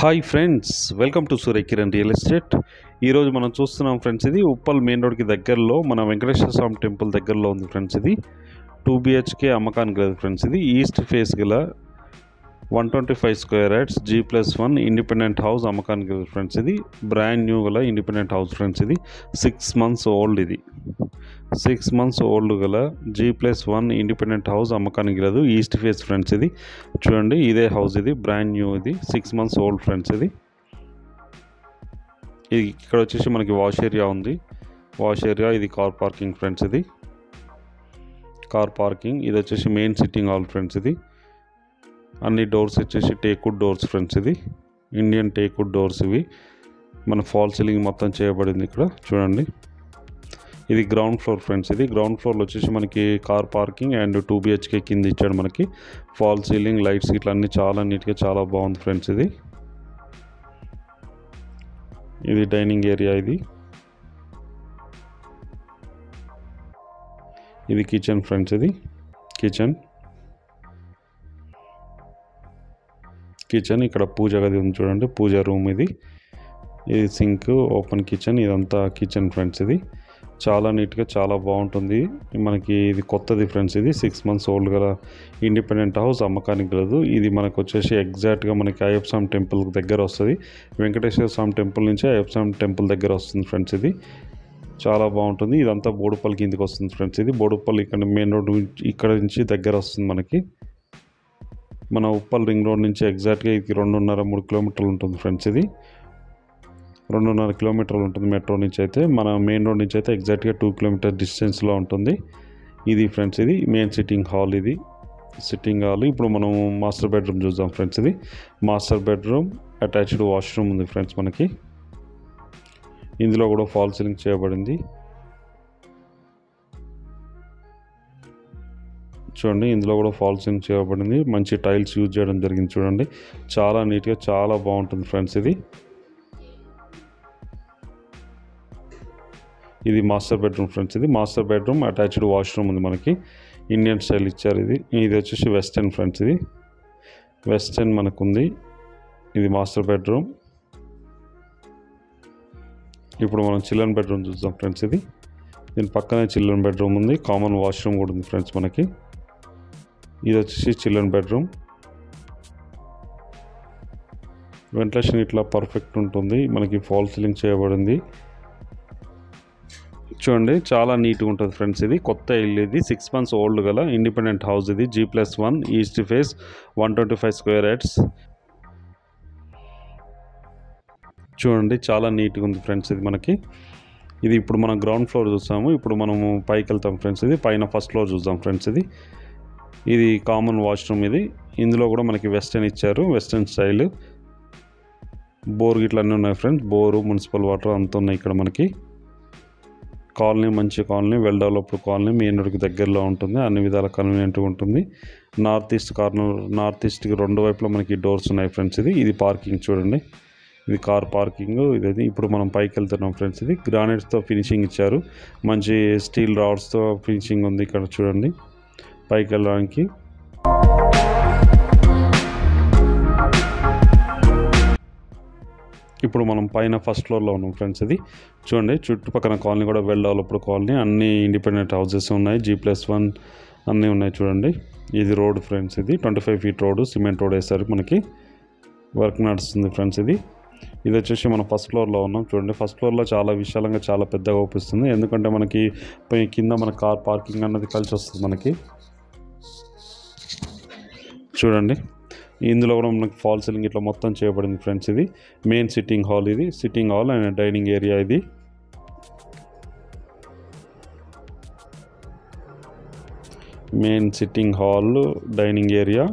hi friends welcome to Surya Kiran real estate ఈరోజు మనం చూస్తున్నాం ఫ్రెండ్స్ ఇది ఉప్పల్ మెయిన్ రోడ్కి దగ్గరలో మన వెంకటేశ్వర స్వామి టెంపుల్ దగ్గరలో ఉంది ఫ్రెండ్స్ ఇది టూ బిహెచ్కే అమ్మకానికి లేదు ఫ్రెండ్స్ ఇది ఈస్ట్ ఫేస్ గల one twenty five square yards G plus one independent house అమ్మకానికి లేదు ఫ్రెండ్స్ ఇది బ్రాండ్ న్యూ గల ఇండిపెండెంట్ హౌస్ ఫ్రెండ్స్ ఇది సిక్స్ మంత్స్ ఓల్డ్ ఇది సిక్స్ మంత్స్ ఓల్డ్ గల G plus one independent house అమ్మకానికి లేదు ఈస్ట్ ఫేస్ ఫ్రెండ్స్ ఇది చూడండి ఇదే హౌస్ ఇది బ్రాండ్ న్యూ ఇది సిక్స్ మంత్స్ ఓల్డ్ ఫ్రెండ్స్ ఇది ఇది ఇక్కడ వచ్చేసి మనకి వాష్ ఏరియా ఉంది వాష్ ఏరియా ఇది కార్ పార్కింగ్ ఫ్రెండ్స్ ఇది కార్ పార్కింగ్ ఇది వచ్చేసి మెయిన్ సిట్టింగ్ హాల్ ఫ్రెండ్స్ ఇది అన్ని డోర్స్ వచ్చేసి టేక్వుడ్ డోర్స్ ఫ్రెండ్స్ ఇది ఇండియన్ టేక్వుడ్ డోర్స్ ఇవి మన ఫాల్ సీలింగ్ మొత్తం చేయబడింది ఇక్కడ చూడండి ఇది గ్రౌండ్ ఫ్లోర్ ఫ్రెండ్స్ ఇది గ్రౌండ్ ఫ్లోర్లో వచ్చేసి మనకి car parking and two BHK కింద ఇచ్చాడు మనకి ఫాల్ సీలింగ్ లైట్స్ ఇట్లా అన్నీ చాలా నీట్గా చాలా బాగుంది ఫ్రెండ్స్ ఇది ఇది డైనింగ్ ఏరియా ఇది ఇది కిచెన్ ఫ్రెండ్స్ ఇది కిచెన్ కిచెన్ ఇక్కడ పూజ గది ఉంది చూడండి పూజ రూమ్ ఇది ఇది సింక్ ఓపెన్ కిచెన్ ఇదంతా కిచెన్ ఫ్రెండ్స్ ఇది చాలా నీట్గా చాలా బాగుంటుంది మనకి ఇది కొత్తది ఫ్రెండ్స్ ఇది సిక్స్ మంత్స్ ఓల్డ్ గల ఇండిపెండెంట్ హౌస్ అమ్మకానికి లేదు ఇది మనకు వచ్చేసి ఎగ్జాక్ట్గా మనకి అయ్యప్ప స్వామి టెంపుల్ దగ్గర వస్తుంది వెంకటేశ్వర స్వామి టెంపుల్ నుంచి అయ్యప్ప స్వామి టెంపుల్ దగ్గర వస్తుంది ఫ్రెండ్స్ ఇది చాలా బాగుంటుంది ఇదంతా బోడుపల్లి కిందికి వస్తుంది ఫ్రెండ్స్ ఇది బోడుపల్లి ఇక్కడ మెయిన్ రోడ్ ఇక్కడ నుంచి దగ్గర వస్తుంది మనకి మన ఉప్పల్ రింగ్ రోడ్ నుంచి ఎగ్జాక్ట్గా ఇది రెండున్నర మూడు కిలోమీటర్లు ఉంటుంది ఫ్రెండ్స్ ఇది రెండున్నర కిలోమీటర్లు ఉంటుంది మెట్రో నుంచి అయితే మన మెయిన్ రోడ్ నుంచి అయితే ఎగ్జాక్ట్గా టూ కిలోమీటర్ డిస్టెన్స్లో ఉంటుంది ఇది ఫ్రెండ్స్ ఇది మెయిన్ సిట్టింగ్ హాల్ ఇది సిట్టింగ్ హాల్ ఇప్పుడు మనం మాస్టర్ బెడ్రూమ్ చూద్దాం ఫ్రెండ్స్ ఇది మాస్టర్ బెడ్రూమ్ అటాచ్డ్ వాష్రూమ్ ఉంది ఫ్రెండ్స్ మనకి ఇందులో కూడా ఫాల్ సీలింగ్ చేయబడింది చూడండి ఇందులో కూడా ఫాల్ సీలింగ్ చేయబడింది మంచి టైల్స్ యూజ్ చేయడం జరిగింది చూడండి చాలా నీట్గా చాలా బాగుంటుంది ఫ్రెండ్స్ ఇది ఇది మాస్టర్ బెడ్రూమ్ ఫ్రెండ్స్ ఇది మాస్టర్ బెడ్రూమ్ అటాచ్డ్ వాష్రూమ్ ఉంది మనకి ఇండియన్ స్టైల్ ఇచ్చారు ఇది ఇది వచ్చేసి వెస్టర్న్ ఫ్రెండ్స్ ఇది వెస్టర్న్ మనకు ఉంది ఇది మాస్టర్ బెడ్రూమ్ ఇప్పుడు మనం చిల్డ్రన్ బెడ్రూమ్ చూద్దాం ఫ్రెండ్స్ ఇది దీని పక్కనే చిల్డ్రన్ బెడ్రూమ్ ఉంది కామన్ వాష్రూమ్ కూడా ఉంది ఫ్రెండ్స్ మనకి ఇది వచ్చేసి చిల్డ్రన్ బెడ్రూమ్ వెంటిలేషన్ ఇట్లా పర్ఫెక్ట్ ఉంటుంది మనకి ఫాల్ సీలింగ్ చేయబడింది చూడండి చాలా నీట్గా ఉంటుంది ఫ్రెండ్స్ ఇది కొత్త ఇల్లు ఇది సిక్స్ మంత్స్ ఓల్డ్ గల ఇండిపెండెంట్ హౌస్ ఇది G plus one east face one twenty five square yards చూడండి చాలా నీట్గా ఉంది ఫ్రెండ్స్ ఇది మనకి ఇది ఇప్పుడు మనం గ్రౌండ్ ఫ్లోర్ చూస్తాము ఇప్పుడు మనము పైకి వెళ్తాం ఫ్రెండ్స్ ఇది పైన ఫస్ట్ ఫ్లోర్ చూద్దాం ఫ్రెండ్స్ ఇది ఇది కామన్ వాష్రూమ్ ఇది ఇందులో కూడా మనకి వెస్టర్న్ ఇచ్చారు వెస్టర్న్ స్టైల్ బోర్ గిట్ల అన్నీ ఉన్నాయి ఫ్రెండ్స్ బోరు మున్సిపల్ వాటర్ అంత ఉన్నాయి ఇక్కడ మనకి కాలనీ మంచి colony well developed colony main రోడ్కి దగ్గరలో ఉంటుంది అన్ని విధాల కన్వీనియంట్గా ఉంటుంది నార్త్ ఈస్ట్ కార్నర్ నార్త్ ఈస్ట్కి రెండు వైపులా మనకి డోర్స్ ఉన్నాయి ఫ్రెండ్స్ ఇది ఇది పార్కింగ్ చూడండి ఇది కార్ పార్కింగ్ ఇది ఇప్పుడు మనం పైకి వెళ్తున్నాం ఫ్రెండ్స్ ఇది గ్రానైట్స్తో ఫినిషింగ్ ఇచ్చారు మంచి స్టీల్ రాడ్స్తో ఫినిషింగ్ ఉంది ఇక్కడ చూడండి పైకి వెళ్ళడానికి ఇప్పుడు మనం పైన ఫస్ట్ ఫ్లోర్లో ఉన్నాం ఫ్రెండ్స్ ఇది చూడండి చుట్టుపక్కల కాలనీ కూడా వెల్ డెవలప్డ్ కాలనీ అన్ని ఇండిపెండెంట్ హౌసెస్ ఉన్నాయి జీ ప్లస్ వన్ అన్నీ ఉన్నాయి చూడండి ఇది రోడ్ ఫ్రెండ్స్ ఇది twenty five feet road cement road వేస్తారు మనకి వర్క్ నడుస్తుంది ఫ్రెండ్స్ ఇది ఇది వచ్చేసి మనం ఫస్ట్ ఫ్లోర్లో ఉన్నాం చూడండి ఫస్ట్ ఫ్లోర్లో చాలా విశాలంగా చాలా పెద్దగా అవుపిస్తుంది ఎందుకంటే మనకి పై- కింద మన కార్ పార్కింగ్ అన్నది కలిసి వస్తుంది మనకి చూడండి ఇందులో కూడా మనకి ఫాల్ సీలింగ్ ఇట్లా మొత్తం చేయబడింది ఫ్రెండ్స్ ఇది మెయిన్ సిట్టింగ్ హాల్ ఇది sitting hall and dining area ఇది main sitting hall dining area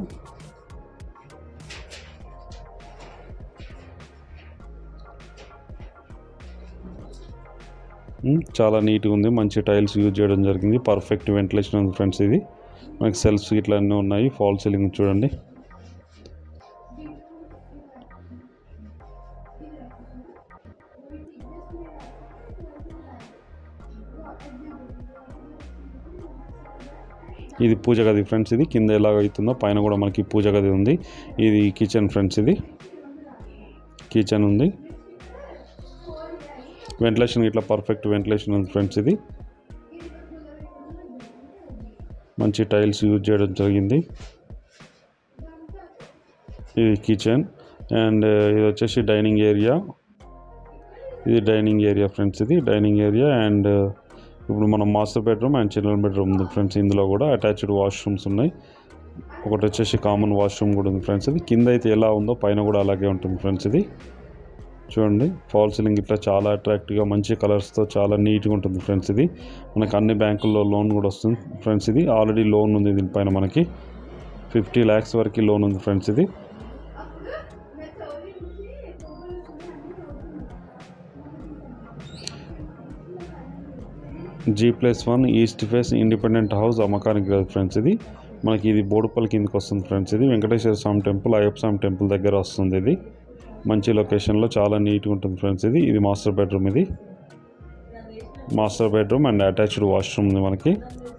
ఉమ్, చాలా నీట్గా ఉంది మంచి టైల్స్ యూజ్ చేయడం జరిగింది పర్ఫెక్ట్ వెంటిలేషన్ ఉంది ఫ్రెండ్స్ ఇది మనకి సెల్ఫ్స్ ఇట్లా అన్నీ ఉన్నాయి ఫాల్ సీలింగ్ చూడండి ఇది పూజ గది ఫ్రెండ్స్ ఇది కింద ఎలాగ అవుతుందో పైన కూడా మనకి పూజ గది ఉంది ఇది కిచెన్ ఫ్రెండ్స్ ఇది కిచెన్ ఉంది వెంటిలేషన్ ఇట్లా పర్ఫెక్ట్ వెంటిలేషన్ ఉంది ఫ్రెండ్స్ ఇది మంచి టైల్స్ యూజ్ చేయడం జరిగింది ఇది కిచెన్ అండ్ ఇది వచ్చేసి డైనింగ్ ఏరియా ఇది డైనింగ్ ఏరియా ఫ్రెండ్స్ ఇది డైనింగ్ ఏరియా అండ్ ఇప్పుడు మనం master bedroom and children bedroom ఉంది ఫ్రెండ్స్ ఇందులో కూడా అటాచ్డ్ వాష్రూమ్స్ ఉన్నాయి ఒకటి వచ్చేసి కామన్ వాష్రూమ్ కూడా ఉంది ఫ్రెండ్స్ ఇది కింద అయితే ఎలా ఉందో పైన కూడా అలాగే ఉంటుంది ఫ్రెండ్స్ ఇది చూడండి ఫాల్ సీలింగ్ ఇట్లా చాలా అట్రాక్టివ్గా మంచి కలర్స్తో చాలా నీట్గా ఉంటుంది ఫ్రెండ్స్ ఇది మనకి అన్ని బ్యాంకుల్లో లోన్ కూడా వస్తుంది ఫ్రెండ్స్ ఇది ఆల్రెడీ లోన్ ఉంది దీనిపైన మనకి ఫిఫ్టీ ల్యాక్స్ వరకు లోన్ ఉంది ఫ్రెండ్స్ ఇది G plus one east face independent house అమ్మకానికి లేదు ఫ్రెండ్స్ ఇది మనకి ఇది బోడుపల్లి కిందకి వస్తుంది ఫ్రెండ్స్ ఇది వెంకటేశ్వర స్వామి టెంపుల్ అయ్యప్ప స్వామి టెంపుల్ దగ్గర వస్తుంది ఇది మంచి లొకేషన్లో చాలా నీట్గా ఉంటుంది ఫ్రెండ్స్ ఇది ఇది మాస్టర్ బెడ్రూమ్ ఇది master bedroom and attached washroom ఉంది మనకి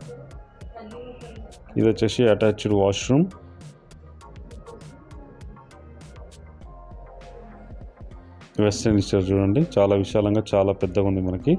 ఇది వచ్చేసి అటాచ్డ్ వాష్రూమ్ వెస్టర్న్ ఇచ్చారు చూడండి చాలా విశాలంగా చాలా పెద్దగా ఉంది మనకి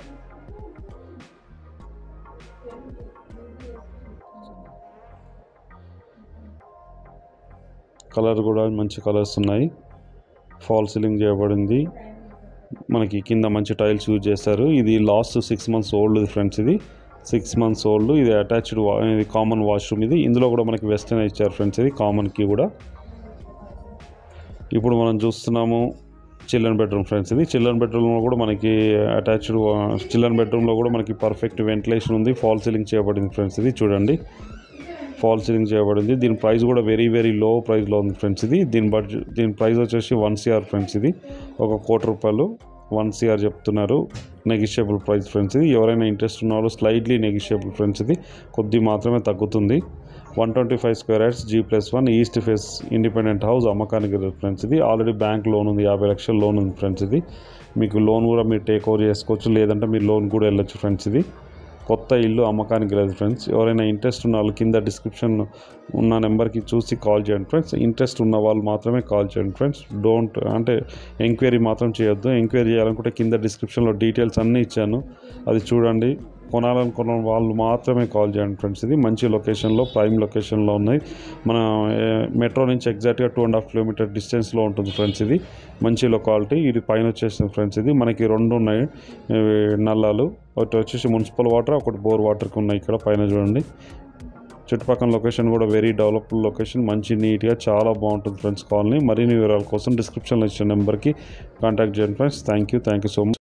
కలర్ కూడా మంచి కలర్స్ ఉన్నాయి ఫాల్ సీలింగ్ చేయబడింది మనకి కింద మంచి టైల్స్ యూజ్ చేస్తారు ఇది last six months old friends ఇది సిక్స్ మంత్స్ ఓల్డ్ ఇది అటాచ్డ్ ఇది కామన్ వాష్రూమ్ ఇది ఇందులో కూడా మనకి వెస్టర్న్ ఇచ్చారు ఫ్రెండ్స్ ఇది కామన్కి కూడా ఇప్పుడు మనం చూస్తున్నాము చిల్డ్రన్ బెడ్రూమ్ ఫ్రెండ్స్ ఇది చిల్డ్రన్ బెడ్రూమ్లో కూడా మనకి అటాచ్డ్ చిల్డ్రన్ బెడ్రూమ్లో కూడా మనకి పర్ఫెక్ట్ వెంటిలేషన్ ఉంది ఫాల్ సీలింగ్ చేయబడింది ఫ్రెండ్స్ ఇది చూడండి ఫాల్ సీలింగ్ చేయబడింది దీని ప్రైస్ కూడా వెరీ వెరీ లో ప్రైస్లో ఉంది ఫ్రెండ్స్ ఇది దీని బడ్జెట్ దీని ప్రైస్ వచ్చేసి వన్ సిఆర్ ఫ్రెండ్స్ ఇది ఒక కోటి రూపాయలు వన్ సిఆర్ చెప్తున్నారు నెగిషియబుల్ ప్రైస్ ఫ్రెండ్స్ ఇది ఎవరైనా ఇంట్రెస్ట్ ఉన్నారో స్లైట్లీ నెగిషియబుల్ ఫ్రెండ్స్ ఇది కొద్ది మాత్రమే తగ్గుతుంది one twenty five square yards G plus one east face independent house అమ్మకానికి ఫ్రెండ్స్ ఇది ఆల్రెడీ బ్యాంక్ లోన్ ఉంది యాభై లక్షల లోన్ ఉంది ఫ్రెండ్స్ ఇది మీకు లోన్ కూడా మీరు టేక్ ఓవర్ చేసుకోవచ్చు లేదంటే మీరు లోన్ కూడా వెళ్ళొచ్చు ఫ్రెండ్స్ ఇది కొత్త ఇల్లు అమ్మకానికి లేదు ఫ్రెండ్స్ ఎవరైనా ఇంట్రెస్ట్ ఉన్న వాళ్ళు కింద డిస్క్రిప్షన్ ఉన్న నెంబర్కి చూసి కాల్ చేయండి ఫ్రెండ్స్ ఇంట్రెస్ట్ ఉన్న వాళ్ళు మాత్రమే కాల్ చేయండి ఫ్రెండ్స్ డోంట్ అంటే ఎంక్వైరీ మాత్రం చేయొద్దు ఎంక్వైరీ చేయాలనుకుంటే కింద డిస్క్రిప్షన్లో డీటెయిల్స్ అన్నీ ఇచ్చాను అది చూడండి కొనాలనుకున్న వాళ్ళు మాత్రమే కాల్ చేయండి ఫ్రెండ్స్ ఇది మంచి లొకేషన్లో ప్రైమ్ లొకేషన్లో ఉన్నాయి మన ఏ, మెట్రో నుంచి ఎగ్జాక్ట్గా టూ అండ్ హాఫ్ కిలోమీటర్ డిస్టెన్స్లో ఉంటుంది ఫ్రెండ్స్ ఇది మంచి లొకాలిటీ ఇది పైన వచ్చేసింది ఫ్రెండ్స్ ఇది మనకి రెండు ఉన్నాయి ఇవి నల్లాలు ఒకటి వచ్చేసి మున్సిపల్ వాటర్ ఒకటి బోర్ వాటర్కి ఉన్నాయి ఇక్కడ పైన చూడండి చుట్టుపక్కల లొకేషన్ కూడా వెరీ డెవలప్డ్ లొకేషన్ మంచి నీట్గా చాలా బాగుంటుంది ఫ్రెండ్స్ కాలనీ మరిన్ని వివరాల కోసం డిస్క్రిప్షన్లో ఇచ్చిన నెంబర్కి కాంటాక్ట్ చేయండి friends thank you thank you so much